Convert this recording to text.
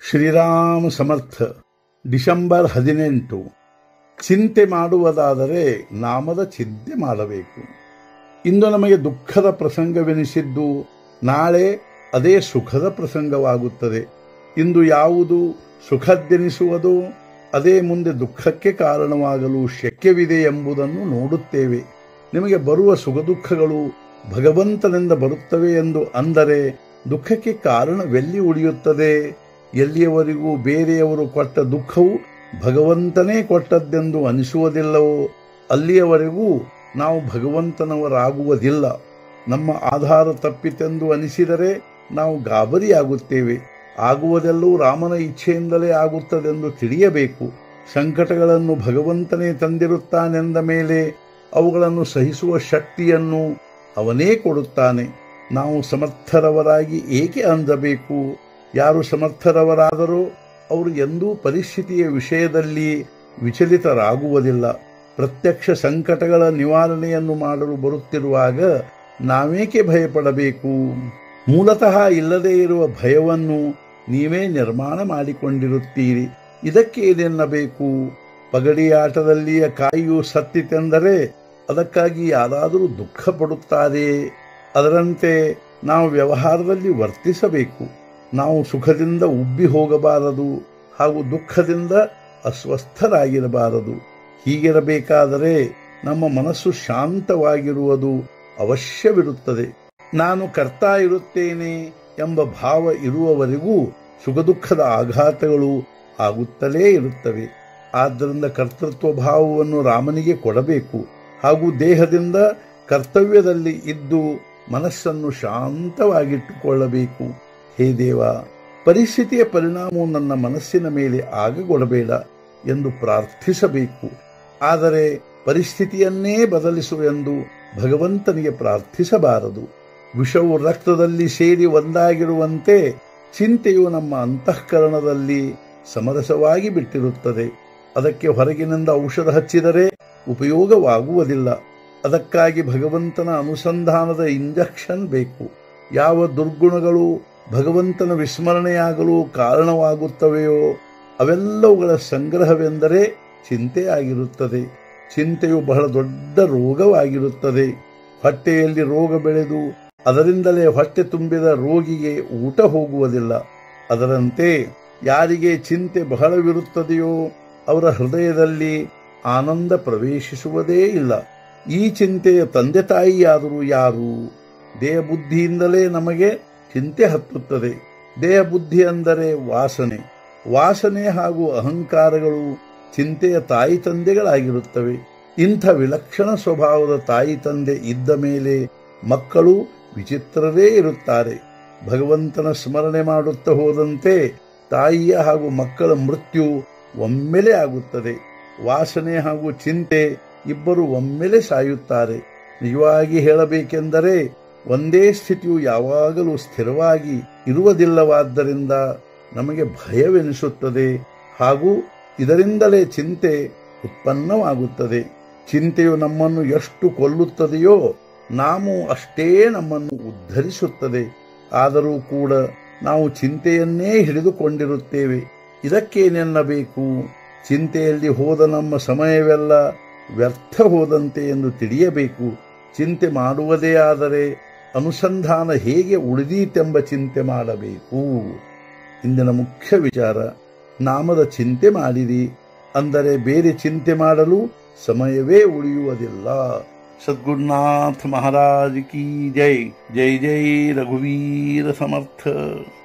ಶ್ರೀರಾಮ ಸಮರ್ಥ December ಹದಿನೆಂಟು ಚಿಂತೆ ಮಾಡುವುದಾದರೆ ನಾಮದ ಚಿಂತೆ ಮಾಡಬೇಕು ಇಂದು ನಮಗೆ ದುಃಖದ ಪ್ರಸಂಗವೆನಿಸಿದ್ದು ನಾಳೆ ಅದೇ ಸುಖದ ಪ್ರಸಂಗವಾಗುತ್ತದೆ ಇಂದು ಯಾವುದು ಸುಖದ್ದೆನಿಸುವುದೋ ಅದೇ ಮುಂದೆ ದುಃಖಕ್ಕೆ ಕಾರಣವಾಗಲು ಶಕ್ಯವಿದೆ ಎಂಬುದನ್ನು ನೋಡುತ್ತೇವೆ ನಿಮಗೆ ಬರುವ ಸುಖ ದುಃಖಗಳು ಭಗವಂತನಿಂದ ಬರುತ್ತವೆ ಎಂದು ಅಂದರೆ ದುಃಖಕ್ಕೆ ಕಾರಣವೆಲ್ಲಿ ಉಳಿಯುತ್ತದೆ ಎಲ್ಲಿಯವರೆಗೂ ಬೇರೆಯವರು ಕೊಟ್ಟ ದುಃಖವು ಭಗವಂತನೇ ಕೊಟ್ಟದ್ದೆಂದು ಅನಿಸುವುದಿಲ್ಲವೋ ಅಲ್ಲಿಯವರೆಗೂ ನಾವು ಭಗವಂತನವರಾಗುವುದಿಲ್ಲ ನಮ್ಮ ಆಧಾರ ತಪ್ಪಿತೆಂದು ಅನಿಸಿದರೆ ನಾವು ಗಾಬರಿಯಾಗುತ್ತೇವೆ ಆಗುವುದೆಲ್ಲವೂ ರಾಮನ ಇಚ್ಛೆಯಿಂದಲೇ ಆಗುತ್ತದೆಂದು ತಿಳಿಯಬೇಕು ಸಂಕಟಗಳನ್ನು ಭಗವಂತನೇ ತಂದಿರುತ್ತಾನೆಂದ ಮೇಲೆ ಅವುಗಳನ್ನು ಸಹಿಸುವ ಶಕ್ತಿಯನ್ನು ಅವನೇ ಕೊಡುತ್ತಾನೆ ನಾವು ಸಮರ್ಥರವರಾಗಿ ಏಕೆ ಅಂದಬೇಕು ಯಾರು ಸಮರ್ಥರವರಾದರೋ ಅವರು ಎಂದೂ ಪರಿಸ್ಥಿತಿಯ ವಿಷಯದಲ್ಲಿ ವಿಚಲಿತರಾಗುವುದಿಲ್ಲ ಪ್ರತ್ಯಕ್ಷ ಸಂಕಟಗಳ ನಿವಾರಣೆಯನ್ನು ಮಾಡಲು ಬರುತ್ತಿರುವಾಗ ನಾವೇಕೆ ಭಯಪಡಬೇಕು ಮೂಲತಃ ಇಲ್ಲದೇ ಇರುವ ಭಯವನ್ನು ನೀವೇ ನಿರ್ಮಾಣ ಮಾಡಿಕೊಂಡಿರುತ್ತೀರಿ ಇದಕ್ಕೆ ಏನೆನ್ನಬೇಕು ಪಗಡಿ ಆಟದಲ್ಲಿಯ ಕಾಯಿಯು ಸತ್ತಿತೆಂದರೆ ಅದಕ್ಕಾಗಿ ಯಾರಾದರೂ ದುಃಖ ಪಡುತ್ತಾರೆ ಅದರಂತೆ ನಾವು ವ್ಯವಹಾರದಲ್ಲಿ ವರ್ತಿಸಬೇಕು ನಾವು ಸುಖದಿಂದ ಉಬ್ಬಿ ಹೋಗಬಾರದು ಹಾಗೂ ದುಃಖದಿಂದ ಅಸ್ವಸ್ಥರಾಗಿರಬಾರದು ಹೀಗಿರಬೇಕಾದರೆ ನಮ್ಮ ಮನಸ್ಸು ಶಾಂತವಾಗಿರುವುದು ಅವಶ್ಯವಿರುತ್ತದೆ ನಾನು ಕರ್ತಾ ಇರುತ್ತೇನೆ ಎಂಬ ಭಾವ ಇರುವವರೆಗೂ ಸುಖ ದುಃಖದ ಆಘಾತಗಳು ಆಗುತ್ತಲೇ ಇರುತ್ತವೆ ಆದ್ದರಿಂದ ಕರ್ತೃತ್ವ ಭಾವವನ್ನು ರಾಮನಿಗೆ ಕೊಡಬೇಕು ಹಾಗೂ ದೇಹದಿಂದ ಕರ್ತವ್ಯದಲ್ಲಿ ಇದ್ದು ಮನಸ್ಸನ್ನು ಶಾಂತವಾಗಿಟ್ಟುಕೊಳ್ಳಬೇಕು ಹೇ ದೇವ ಪರಿಸ್ಥಿತಿಯ ಪರಿಣಾಮವು ನನ್ನ ಮನಸ್ಸಿನ ಮೇಲೆ ಆಗಗೊಡಬೇಡ ಎಂದು ಪ್ರಾರ್ಥಿಸಬೇಕು ಆದರೆ ಪರಿಸ್ಥಿತಿಯನ್ನೇ ಬದಲಿಸು ಎಂದು ಭಗವಂತನಿಗೆ ಪ್ರಾರ್ಥಿಸಬಾರದು ವಿಷವು ರಕ್ತದಲ್ಲಿ ಸೇರಿ ಒಂದಾಗಿರುವಂತೆ ಚಿಂತೆಯು ನಮ್ಮ ಅಂತಃಕರಣದಲ್ಲಿ ಸಮರಸವಾಗಿ ಬಿಟ್ಟಿರುತ್ತದೆ ಅದಕ್ಕೆ ಹೊರಗಿನಿಂದ ಔಷಧ ಹಚ್ಚಿದರೆ ಉಪಯೋಗವಾಗುವುದಿಲ್ಲ ಅದಕ್ಕಾಗಿ ಭಗವಂತನ ಅನುಸಂಧಾನದ ಇಂಜೆಕ್ಷನ್ ಬೇಕು ಯಾವ ದುರ್ಗುಣಗಳು ಭಗವಂತನ ವಿಸ್ಮರಣೆಯಾಗಲು ಕಾರಣವಾಗುತ್ತವೆಯೋ ಅವೆಲ್ಲವುಗಳ ಸಂಗ್ರಹವೆಂದರೆ ಚಿಂತೆಯಾಗಿರುತ್ತದೆ ಚಿಂತೆಯು ಬಹಳ ದೊಡ್ಡ ರೋಗವಾಗಿರುತ್ತದೆ ಹೊಟ್ಟೆಯಲ್ಲಿ ರೋಗ ಬೆಳೆದು ಅದರಿಂದಲೇ ಹೊಟ್ಟೆ ತುಂಬಿದ ರೋಗಿಗೆ ಊಟ ಹೋಗುವುದಿಲ್ಲ ಅದರಂತೆ ಯಾರಿಗೆ ಚಿಂತೆ ಬಹಳವಿರುತ್ತದೆಯೋ ಅವರ ಹೃದಯದಲ್ಲಿ ಆನಂದ ಪ್ರವೇಶಿಸುವುದೇ ಇಲ್ಲ ಈ ಚಿಂತೆಯ ತಂದೆ ತಾಯಿಯಾದರೂ ಯಾರು ದೇಹ ಬುದ್ಧಿಯಿಂದಲೇ ನಮಗೆ ಚಿಂತೆ ಹತ್ತುತ್ತದೆ ದೇಹ ಬುದ್ಧಿ ಅಂದರೆ ವಾಸನೆ ವಾಸನೆ ಹಾಗೂ ಅಹಂಕಾರಗಳು ಚಿಂತೆಯ ತಾಯಿ ತಂದೆಗಳಾಗಿರುತ್ತವೆ ಇಂಥ ವಿಲಕ್ಷಣ ಸ್ವಭಾವದ ತಾಯಿ ತಂದೆ ಇದ್ದ ಮೇಲೆ ಮಕ್ಕಳು ವಿಚಿತ್ರರೇ ಇರುತ್ತಾರೆ ಭಗವಂತನ ಸ್ಮರಣೆ ಮಾಡುತ್ತಾ ಹೋದಂತೆ ತಾಯಿಯ ಹಾಗೂ ಮಕ್ಕಳ ಮೃತ್ಯು ಒಮ್ಮೆಲೆ ಆಗುತ್ತದೆ ವಾಸನೆ ಹಾಗೂ ಚಿಂತೆ ಇಬ್ಬರು ಒಮ್ಮೆಲೆ ಸಾಯುತ್ತಾರೆ ನಿಜವಾಗಿ ಹೇಳಬೇಕೆಂದರೆ ಒಂದೇ ಸ್ಥಿತಿಯು ಯಾವಾಗಲೂ ಸ್ಥಿರವಾಗಿ ಇರುವುದಿಲ್ಲವಾದ್ದರಿಂದ ನಮಗೆ ಭಯವೆನಿಸುತ್ತದೆ ಹಾಗೂ ಇದರಿಂದಲೇ ಚಿಂತೆ ಉತ್ಪನ್ನವಾಗುತ್ತದೆ ಚಿಂತೆಯು ನಮ್ಮನ್ನು ಎಷ್ಟು ಕೊಲ್ಲುತ್ತದೆಯೋ ನಾವು ಅಷ್ಟೇ ನಮ್ಮನ್ನು ಉದ್ಧರಿಸುತ್ತದೆ ಆದರೂ ಕೂಡ ನಾವು ಚಿಂತೆಯನ್ನೇ ಹಿಡಿದುಕೊಂಡಿರುತ್ತೇವೆ ಇದಕ್ಕೇನೆನ್ನಬೇಕು ಚಿಂತೆಯಲ್ಲಿ ಹೋದ ನಮ್ಮ ಸಮಯವೆಲ್ಲ ವ್ಯರ್ಥ ಹೋದಂತೆ ಎಂದು ತಿಳಿಯಬೇಕು ಚಿಂತೆ ಮಾಡುವುದೇ ಆದರೆ ಅನುಸಂಧಾನ ಹೇಗೆ ಉಳಿದೀತೆಂಬ ಚಿಂತೆ ಮಾಡಬೇಕು ಇಂದಿನ ಮುಖ್ಯ ವಿಚಾರ ನಾಮದ ಚಿಂತೆ ಮಾಡಿರಿ ಅಂದರೆ ಬೇರೆ ಚಿಂತೆ ಮಾಡಲು ಸಮಯವೇ ಉಳಿಯುವುದಿಲ್ಲ ಸದ್ಗುರುನಾಥ ಮಹಾರಾಜ್ ಕಿ ಜೈ ಜೈ ಜೈ ರಘುವೀರ ಸಮರ್ಥ